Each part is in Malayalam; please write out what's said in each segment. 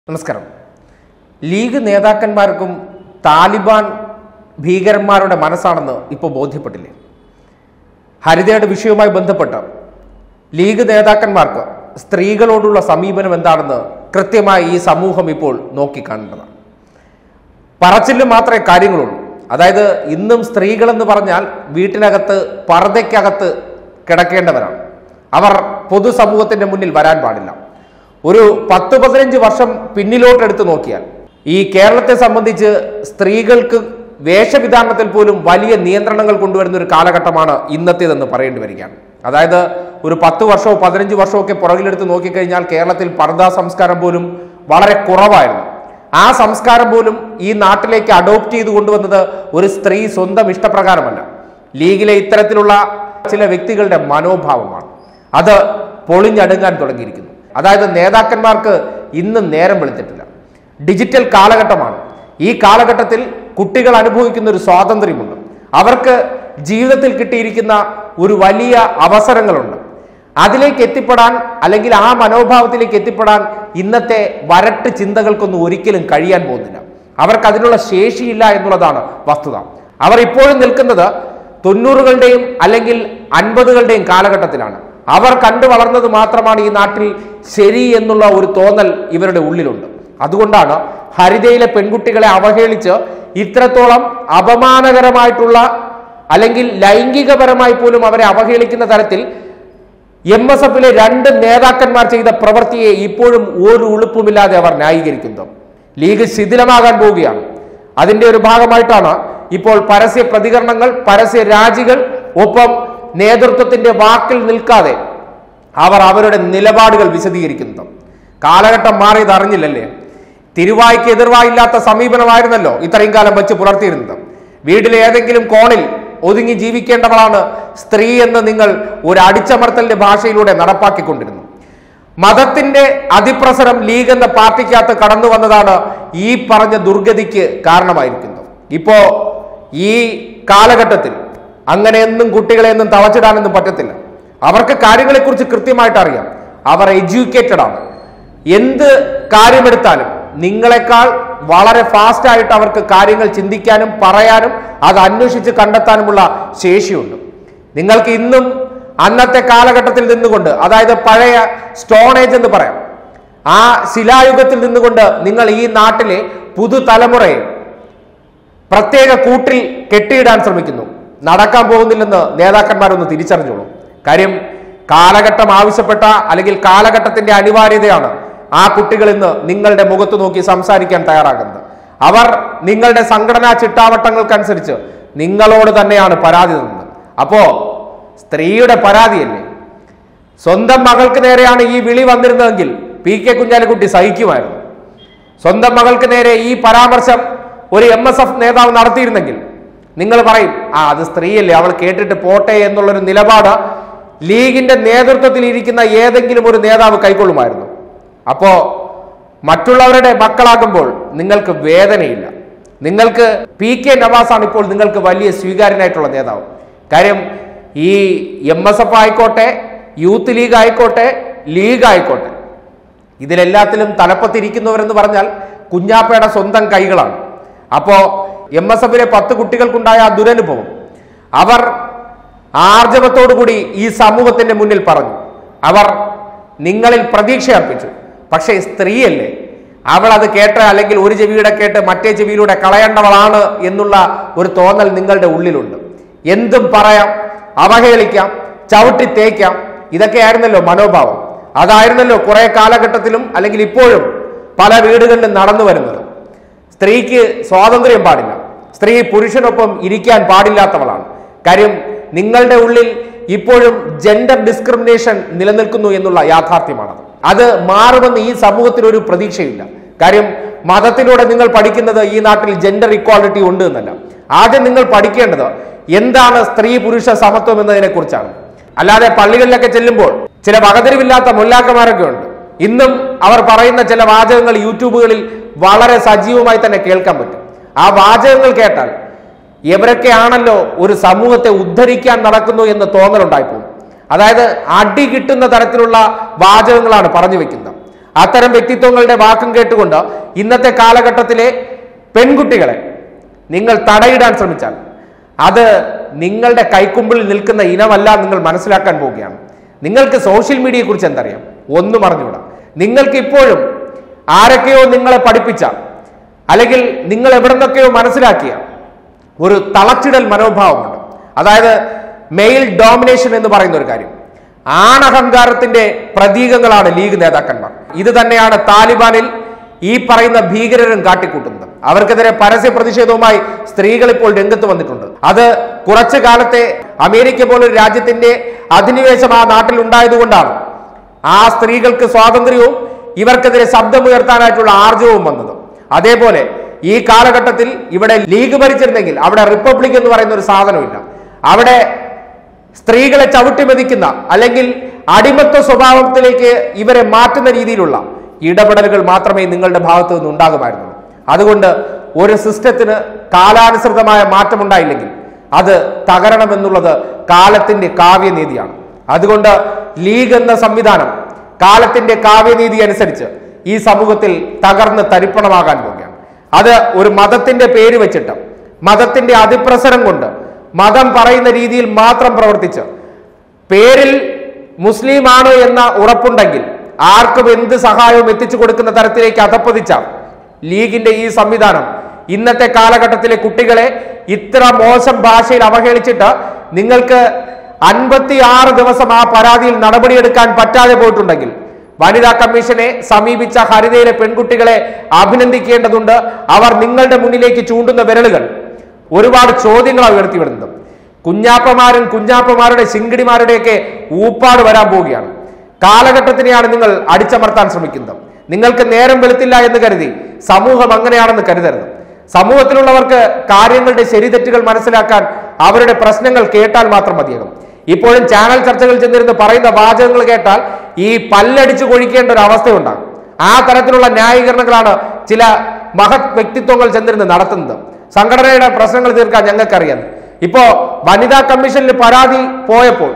നമസ്കാരം ലീഗ് നേതാക്കന്മാർക്കും താലിബാൻ ഭീകരന്മാരുടെ മനസ്സാണെന്ന് ഇപ്പോൾ ബോധ്യപ്പെട്ടില്ലേ ഹരിതയുടെ വിഷയവുമായി ബന്ധപ്പെട്ട് ലീഗ് നേതാക്കന്മാർക്ക് സ്ത്രീകളോടുള്ള സമീപനം എന്താണെന്ന് കൃത്യമായി ഈ സമൂഹം ഇപ്പോൾ നോക്കിക്കാണേണ്ടതാണ് പറച്ചിലും മാത്രമേ കാര്യങ്ങളുള്ളൂ അതായത് ഇന്നും സ്ത്രീകളെന്ന് പറഞ്ഞാൽ വീട്ടിനകത്ത് പർദ്ദയ്ക്കകത്ത് കിടക്കേണ്ടവരാണ് അവർ പൊതുസമൂഹത്തിന്റെ മുന്നിൽ വരാൻ പാടില്ല ഒരു പത്ത് പതിനഞ്ച് വർഷം പിന്നിലോട്ടെടുത്ത് നോക്കിയാൽ ഈ കേരളത്തെ സംബന്ധിച്ച് സ്ത്രീകൾക്ക് വേഷവിധാനത്തിൽ പോലും വലിയ നിയന്ത്രണങ്ങൾ കൊണ്ടുവരുന്ന ഒരു കാലഘട്ടമാണ് ഇന്നത്തേതെന്ന് പറയേണ്ടി വരികയാണ് അതായത് ഒരു പത്ത് വർഷമോ പതിനഞ്ച് വർഷമോ ഒക്കെ പുറകിലെടുത്ത് നോക്കിക്കഴിഞ്ഞാൽ കേരളത്തിൽ പർദ്ദാ സംസ്കാരം പോലും വളരെ കുറവായിരുന്നു ആ സംസ്കാരം പോലും ഈ നാട്ടിലേക്ക് അഡോപ്റ്റ് ചെയ്ത് കൊണ്ടുവന്നത് ഒരു സ്ത്രീ സ്വന്തം ഇഷ്ടപ്രകാരമല്ല ലീഗിലെ ഇത്തരത്തിലുള്ള ചില വ്യക്തികളുടെ മനോഭാവമാണ് അത് പൊളിഞ്ഞടുങ്ങാൻ തുടങ്ങിയിരിക്കുന്നു അതായത് നേതാക്കന്മാർക്ക് ഇന്ന് നേരം വെളുത്തിട്ടില്ല ഡിജിറ്റൽ കാലഘട്ടമാണ് ഈ കാലഘട്ടത്തിൽ കുട്ടികൾ അനുഭവിക്കുന്ന ഒരു സ്വാതന്ത്ര്യമുണ്ട് അവർക്ക് ജീവിതത്തിൽ കിട്ടിയിരിക്കുന്ന ഒരു വലിയ അവസരങ്ങളുണ്ട് അതിലേക്ക് എത്തിപ്പെടാൻ അല്ലെങ്കിൽ ആ മനോഭാവത്തിലേക്ക് എത്തിപ്പെടാൻ ഇന്നത്തെ വരട്ട് ചിന്തകൾക്കൊന്നും ഒരിക്കലും കഴിയാൻ പോകുന്നില്ല അവർക്ക് അതിനുള്ള ശേഷിയില്ല എന്നുള്ളതാണ് വസ്തുത അവർ ഇപ്പോഴും നിൽക്കുന്നത് തൊണ്ണൂറുകളുടെയും അല്ലെങ്കിൽ അൻപതുകളുടെയും കാലഘട്ടത്തിലാണ് അവർ കണ്ടു വളർന്നത് മാത്രമാണ് ഈ നാട്ടിൽ ശരി എന്നുള്ള ഒരു തോന്നൽ ഇവരുടെ ഉള്ളിലുണ്ട് അതുകൊണ്ടാണ് ഹരിതയിലെ പെൺകുട്ടികളെ അവഹേളിച്ച് ഇത്രത്തോളം അപമാനകരമായിട്ടുള്ള അല്ലെങ്കിൽ ലൈംഗികപരമായി പോലും അവരെ അവഹേളിക്കുന്ന തരത്തിൽ എം എസ് എഫിലെ രണ്ട് നേതാക്കന്മാർ ചെയ്ത പ്രവൃത്തിയെ ഇപ്പോഴും ഒരു ഉളുപ്പുമില്ലാതെ അവർ ന്യായീകരിക്കുന്നു ലീഗ് ശിഥിലമാകാൻ പോവുകയാണ് അതിന്റെ ഒരു ഭാഗമായിട്ടാണ് ഇപ്പോൾ പരസ്യ പ്രതികരണങ്ങൾ പരസ്യ രാജികൾ ഒപ്പം നേതൃത്വത്തിന്റെ വാക്കിൽ നിൽക്കാതെ അവർ അവരുടെ നിലപാടുകൾ വിശദീകരിക്കുന്നത് കാലഘട്ടം മാറിയത് അറിഞ്ഞില്ലല്ലേ തിരുവായ്ക്ക് എതിർവായില്ലാത്ത സമീപനമായിരുന്നല്ലോ ഇത്രയും കാലം വെച്ച് പുലർത്തിയിരുന്നത് വീട്ടിലെ ഏതെങ്കിലും കോണിൽ ഒതുങ്ങി ജീവിക്കേണ്ടവളാണ് സ്ത്രീ എന്ന് നിങ്ങൾ ഒരു അടിച്ചമർത്തലിന്റെ ഭാഷയിലൂടെ നടപ്പാക്കിക്കൊണ്ടിരുന്നു മതത്തിന്റെ അതിപ്രസരം ലീഗ് എന്ന പാർട്ടിക്കകത്ത് കടന്നു വന്നതാണ് ഈ പറഞ്ഞ ദുർഗതിക്ക് കാരണമായിരിക്കുന്നത് ഇപ്പോ ഈ കാലഘട്ടത്തിൽ അങ്ങനെയൊന്നും കുട്ടികളെയൊന്നും തളച്ചിടാനൊന്നും പറ്റത്തില്ല അവർക്ക് കാര്യങ്ങളെക്കുറിച്ച് കൃത്യമായിട്ട് അറിയാം അവർ എഡ്യൂക്കേറ്റഡ് ആണ് എന്ത് കാര്യമെടുത്താലും നിങ്ങളെക്കാൾ വളരെ ഫാസ്റ്റ് ആയിട്ട് അവർക്ക് കാര്യങ്ങൾ ചിന്തിക്കാനും പറയാനും അത് അന്വേഷിച്ച് കണ്ടെത്താനുമുള്ള ശേഷിയുണ്ട് നിങ്ങൾക്ക് ഇന്നും അന്നത്തെ കാലഘട്ടത്തിൽ നിന്നുകൊണ്ട് അതായത് പഴയ സ്റ്റോൺ ഏജ് എന്ന് പറയാം ആ ശിലായുഗത്തിൽ നിന്നുകൊണ്ട് നിങ്ങൾ ഈ നാട്ടിലെ പുതുതലമുറയെ പ്രത്യേക കൂട്ടിൽ കെട്ടിയിടാൻ ശ്രമിക്കുന്നു നടക്കാൻ പോകുന്നില്ലെന്ന് നേതാക്കന്മാരൊന്ന് തിരിച്ചറിഞ്ഞോളൂ കാര്യം കാലഘട്ടം ആവശ്യപ്പെട്ട അല്ലെങ്കിൽ കാലഘട്ടത്തിന്റെ അനിവാര്യതയാണ് ആ കുട്ടികൾ ഇന്ന് നിങ്ങളുടെ മുഖത്ത് നോക്കി സംസാരിക്കാൻ തയ്യാറാകുന്നത് അവർ നിങ്ങളുടെ സംഘടനാ ചിട്ടാവട്ടങ്ങൾക്കനുസരിച്ച് നിങ്ങളോട് തന്നെയാണ് പരാതി തന്നത് അപ്പോ സ്ത്രീയുടെ പരാതിയല്ലേ സ്വന്തം മകൾക്ക് നേരെയാണ് ഈ വിളി വന്നിരുന്നതെങ്കിൽ പി കെ കുഞ്ഞാലിക്കുട്ടി സഹിക്കുമായിരുന്നു സ്വന്തം മകൾക്ക് നേരെ ഈ പരാമർശം ഒരു എം എസ് എഫ് നേതാവ് നടത്തിയിരുന്നെങ്കിൽ നിങ്ങൾ പറയും ആ അത് സ്ത്രീയല്ലേ അവൾ കേട്ടിട്ട് പോട്ടെ എന്നുള്ളൊരു നിലപാട് ലീഗിന്റെ നേതൃത്വത്തിൽ ഇരിക്കുന്ന ഏതെങ്കിലും ഒരു നേതാവ് കൈക്കൊള്ളുമായിരുന്നു അപ്പോ മറ്റുള്ളവരുടെ മക്കളാകുമ്പോൾ നിങ്ങൾക്ക് വേദനയില്ല നിങ്ങൾക്ക് പി കെ നവാസാണ് ഇപ്പോൾ നിങ്ങൾക്ക് വലിയ സ്വീകാര്യനായിട്ടുള്ള നേതാവ് കാര്യം ഈ എം എസ് എഫ് ആയിക്കോട്ടെ യൂത്ത് ലീഗ് ആയിക്കോട്ടെ ലീഗ് ആയിക്കോട്ടെ ഇതിലെല്ലാത്തിലും തലപ്പത്തിരിക്കുന്നവരെന്ന് പറഞ്ഞാൽ കുഞ്ഞാപ്പയുടെ സ്വന്തം കൈകളാണ് അപ്പോ എം എസ് എഫിലെ പത്ത് കുട്ടികൾക്കുണ്ടായ ആ ദുരനുഭവം അവർ ആർജവത്തോടുകൂടി ഈ സമൂഹത്തിന്റെ മുന്നിൽ പറഞ്ഞു അവർ നിങ്ങളിൽ പ്രതീക്ഷ അർപ്പിച്ചു പക്ഷേ സ്ത്രീയല്ലേ അവൾ അത് കേട്ട് അല്ലെങ്കിൽ ഒരു ചെവിയുടെ കേട്ട് മറ്റേ ചെവിയിലൂടെ കളയേണ്ടവളാണ് എന്നുള്ള ഒരു തോന്നൽ നിങ്ങളുടെ ഉള്ളിലുണ്ട് എന്തും പറയാം അവഹേളിക്കാം ചവിട്ടി തേക്കാം ഇതൊക്കെയായിരുന്നല്ലോ മനോഭാവം അതായിരുന്നല്ലോ കുറെ കാലഘട്ടത്തിലും അല്ലെങ്കിൽ ഇപ്പോഴും പല വീടുകളിലും നടന്നു വരുന്നത് സ്ത്രീക്ക് സ്വാതന്ത്ര്യം പാടില്ല സ്ത്രീ പുരുഷനൊപ്പം ഇരിക്കാൻ പാടില്ലാത്തവളാണ് കാര്യം നിങ്ങളുടെ ഉള്ളിൽ ഇപ്പോഴും ജെൻഡർ ഡിസ്ക്രിമിനേഷൻ നിലനിൽക്കുന്നു എന്നുള്ള യാഥാർത്ഥ്യമാണ് അത് മാറുമെന്ന് ഈ സമൂഹത്തിന് ഒരു പ്രതീക്ഷയില്ല കാര്യം മതത്തിലൂടെ നിങ്ങൾ പഠിക്കുന്നത് ഈ നാട്ടിൽ ജെൻഡർ ഇക്വാളിറ്റി ഉണ്ട് എന്നല്ല ആദ്യം നിങ്ങൾ പഠിക്കേണ്ടത് എന്താണ് സ്ത്രീ പുരുഷ സമത്വം എന്നതിനെ കുറിച്ചാണ് അല്ലാതെ പള്ളികളിലൊക്കെ ചെല്ലുമ്പോൾ ചില വകതിരിവില്ലാത്ത മുല്ലാക്കന്മാരൊക്കെ ഉണ്ട് ഇന്നും അവർ പറയുന്ന ചില വാചകങ്ങൾ യൂട്യൂബുകളിൽ വളരെ സജീവമായി തന്നെ കേൾക്കാൻ പറ്റും ആ വാചകങ്ങൾ കേട്ടാൽ ഇവരൊക്കെയാണല്ലോ ഒരു സമൂഹത്തെ ഉദ്ധരിക്കാൻ നടക്കുന്നു എന്ന് തോന്നലുണ്ടായിപ്പോകും അതായത് അടി കിട്ടുന്ന തരത്തിലുള്ള വാചകങ്ങളാണ് പറഞ്ഞു വെക്കുന്നത് അത്തരം വ്യക്തിത്വങ്ങളുടെ വാക്കും കേട്ടുകൊണ്ട് ഇന്നത്തെ കാലഘട്ടത്തിലെ പെൺകുട്ടികളെ നിങ്ങൾ തടയിടാൻ ശ്രമിച്ചാൽ അത് നിങ്ങളുടെ കൈക്കുമ്പിളിൽ നിൽക്കുന്ന ഇനമല്ല നിങ്ങൾ മനസ്സിലാക്കാൻ പോവുകയാണ് നിങ്ങൾക്ക് സോഷ്യൽ മീഡിയയെ കുറിച്ച് എന്തറിയാം ഒന്നും അറിഞ്ഞുകൂടാ നിങ്ങൾക്ക് ഇപ്പോഴും ആരൊക്കെയോ നിങ്ങളെ പഠിപ്പിച്ച അല്ലെങ്കിൽ നിങ്ങൾ എവിടെ നിന്നൊക്കെയോ മനസ്സിലാക്കിയ ഒരു തളച്ചിടൽ മനോഭാവമുണ്ട് അതായത് മെയിൽ ഡോമിനേഷൻ എന്ന് പറയുന്ന ഒരു കാര്യം ആണഹങ്കാരത്തിന്റെ പ്രതീകങ്ങളാണ് ലീഗ് നേതാക്കന്മാർ ഇത് തന്നെയാണ് താലിബാനിൽ ഈ പറയുന്ന ഭീകരരും കാട്ടിക്കൂട്ടുന്നത് അവർക്കെതിരെ പരസ്യ പ്രതിഷേധവുമായി സ്ത്രീകൾ ഇപ്പോൾ രംഗത്ത് വന്നിട്ടുണ്ട് അത് കുറച്ചു കാലത്തെ അമേരിക്ക പോലൊരു രാജ്യത്തിന്റെ അധിനിവേശം ആ നാട്ടിൽ ഉണ്ടായതുകൊണ്ടാണ് ആ സ്ത്രീകൾക്ക് സ്വാതന്ത്ര്യവും ഇവർക്കെതിരെ ശബ്ദമുയർത്താനായിട്ടുള്ള ആർജവും വന്നത് അതേപോലെ ഈ കാലഘട്ടത്തിൽ ഇവിടെ ലീഗ് ഭരിച്ചിരുന്നെങ്കിൽ അവിടെ റിപ്പബ്ലിക് എന്ന് പറയുന്ന ഒരു സാധനമില്ല അവിടെ സ്ത്രീകളെ ചവിട്ടി മെതിക്കുന്ന അല്ലെങ്കിൽ അടിമത്വ സ്വഭാവത്തിലേക്ക് ഇവരെ മാറ്റുന്ന രീതിയിലുള്ള ഇടപെടലുകൾ മാത്രമേ നിങ്ങളുടെ ഭാഗത്തു നിന്ന് ഉണ്ടാകുമായിരുന്നുള്ളൂ അതുകൊണ്ട് ഒരു സിസ്റ്റത്തിന് കാലാനുസൃതമായ മാറ്റമുണ്ടായില്ലെങ്കിൽ അത് തകരണമെന്നുള്ളത് കാലത്തിന്റെ കാവ്യനീതിയാണ് അതുകൊണ്ട് ലീഗ് എന്ന സംവിധാനം കാലത്തിന്റെ കാവ്യനീതി അനുസരിച്ച് ഈ സമൂഹത്തിൽ തകർന്ന് തരിപ്പണമാകാൻ പോവുകയാണ് അത് ഒരു മതത്തിന്റെ പേര് വെച്ചിട്ട് മതത്തിന്റെ അതിപ്രസരം കൊണ്ട് മതം പറയുന്ന രീതിയിൽ മാത്രം പ്രവർത്തിച്ച് പേരിൽ മുസ്ലിം ആണ് എന്ന ഉറപ്പുണ്ടെങ്കിൽ ആർക്കും എന്ത് സഹായവും എത്തിച്ചു കൊടുക്കുന്ന തരത്തിലേക്ക് അധപ്പതിച്ച ലീഗിന്റെ ഈ സംവിധാനം ഇന്നത്തെ കാലഘട്ടത്തിലെ കുട്ടികളെ ഇത്ര മോശം ഭാഷയിൽ അവഹേളിച്ചിട്ട് നിങ്ങൾക്ക് അൻപത്തി ആറ് ദിവസം ആ പരാതിയിൽ നടപടിയെടുക്കാൻ പറ്റാതെ പോയിട്ടുണ്ടെങ്കിൽ വനിതാ കമ്മീഷനെ സമീപിച്ച ഹരിതയിലെ പെൺകുട്ടികളെ അഭിനന്ദിക്കേണ്ടതുണ്ട് അവർ നിങ്ങളുടെ മുന്നിലേക്ക് ചൂണ്ടുന്ന വിരലുകൾ ഒരുപാട് ചോദ്യങ്ങളാണ് ഉയർത്തിവിടുന്നത് കുഞ്ഞാപ്പമാരും കുഞ്ഞാപ്പമാരുടെ ശിങ്കിടിമാരുടെയൊക്കെ ഊപ്പാട് വരാൻ പോവുകയാണ് കാലഘട്ടത്തിനെയാണ് നിങ്ങൾ അടിച്ചമർത്താൻ ശ്രമിക്കുന്നത് നിങ്ങൾക്ക് നേരം വെളുത്തില്ല എന്ന് കരുതി സമൂഹം അങ്ങനെയാണെന്ന് കരുതരുത് സമൂഹത്തിലുള്ളവർക്ക് കാര്യങ്ങളുടെ ശരിതെറ്റുകൾ മനസ്സിലാക്കാൻ അവരുടെ പ്രശ്നങ്ങൾ കേട്ടാൽ മാത്രം മതിയാകും ഇപ്പോഴും ചാനൽ ചർച്ചകൾ ചെന്നിരുന്ന് പറയുന്ന വാചകങ്ങൾ കേട്ടാൽ ഈ പല്ലടിച്ചു കൊഴിക്കേണ്ട ഒരു അവസ്ഥയുണ്ടാകും ആ തരത്തിലുള്ള ന്യായീകരണങ്ങളാണ് ചില മഹത് വ്യക്തിത്വങ്ങൾ ചെന്നിരുന്ന് നടത്തുന്നത് സംഘടനയുടെ പ്രശ്നങ്ങൾ തീർക്കാൻ ഞങ്ങൾക്കറിയാം ഇപ്പോ വനിതാ കമ്മീഷനിൽ പരാതി പോയപ്പോൾ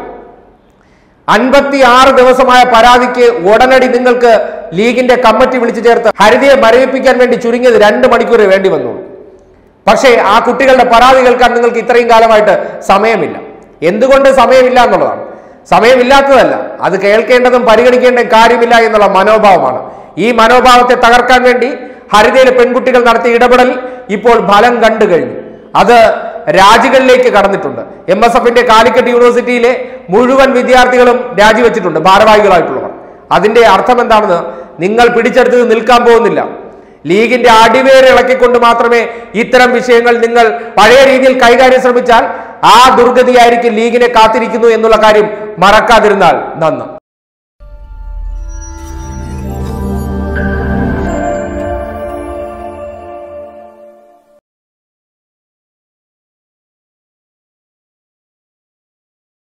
അൻപത്തി ആറ് ദിവസമായ പരാതിക്ക് ഉടനടി നിങ്ങൾക്ക് ലീഗിന്റെ കമ്മിറ്റി വിളിച്ചു ചേർത്ത് ഹരിതയെ മരവിപ്പിക്കാൻ വേണ്ടി ചുരുങ്ങിയത് രണ്ട് മണിക്കൂർ വേണ്ടി വന്നു പക്ഷേ ആ കുട്ടികളുടെ പരാതി കേൾക്കാൻ നിങ്ങൾക്ക് ഇത്രയും കാലമായിട്ട് സമയമില്ല എന്തുകൊണ്ട് സമയമില്ല എന്നുള്ളതാണ് സമയമില്ലാത്തതല്ല അത് കേൾക്കേണ്ടതും പരിഗണിക്കേണ്ടതും കാര്യമില്ല എന്നുള്ള മനോഭാവമാണ് ഈ മനോഭാവത്തെ തകർക്കാൻ വേണ്ടി ഹരിതയിലെ പെൺകുട്ടികൾ നടത്തിയ ഇടപെടൽ ഇപ്പോൾ ഫലം കണ്ടു കഴിഞ്ഞു അത് രാജികളിലേക്ക് കടന്നിട്ടുണ്ട് എം എസ് എഫിന്റെ കാലിക്കറ്റ് യൂണിവേഴ്സിറ്റിയിലെ മുഴുവൻ വിദ്യാർത്ഥികളും രാജിവെച്ചിട്ടുണ്ട് ഭാരവാഹികളായിട്ടുള്ളവർ അതിന്റെ അർത്ഥം എന്താണെന്ന് നിങ്ങൾ പിടിച്ചെടുത്തത് നിൽക്കാൻ പോകുന്നില്ല ലീഗിന്റെ അടിവേര് ഇളക്കിക്കൊണ്ട് മാത്രമേ ഇത്തരം വിഷയങ്ങൾ നിങ്ങൾ പഴയ രീതിയിൽ കൈകാര്യം ശ്രമിച്ചാൽ ആ ദുർഗതിയായിരിക്കും ലീഗിനെ കാത്തിരിക്കുന്നു എന്നുള്ള കാര്യം മറക്കാതിരുന്നാൽ നന്ന്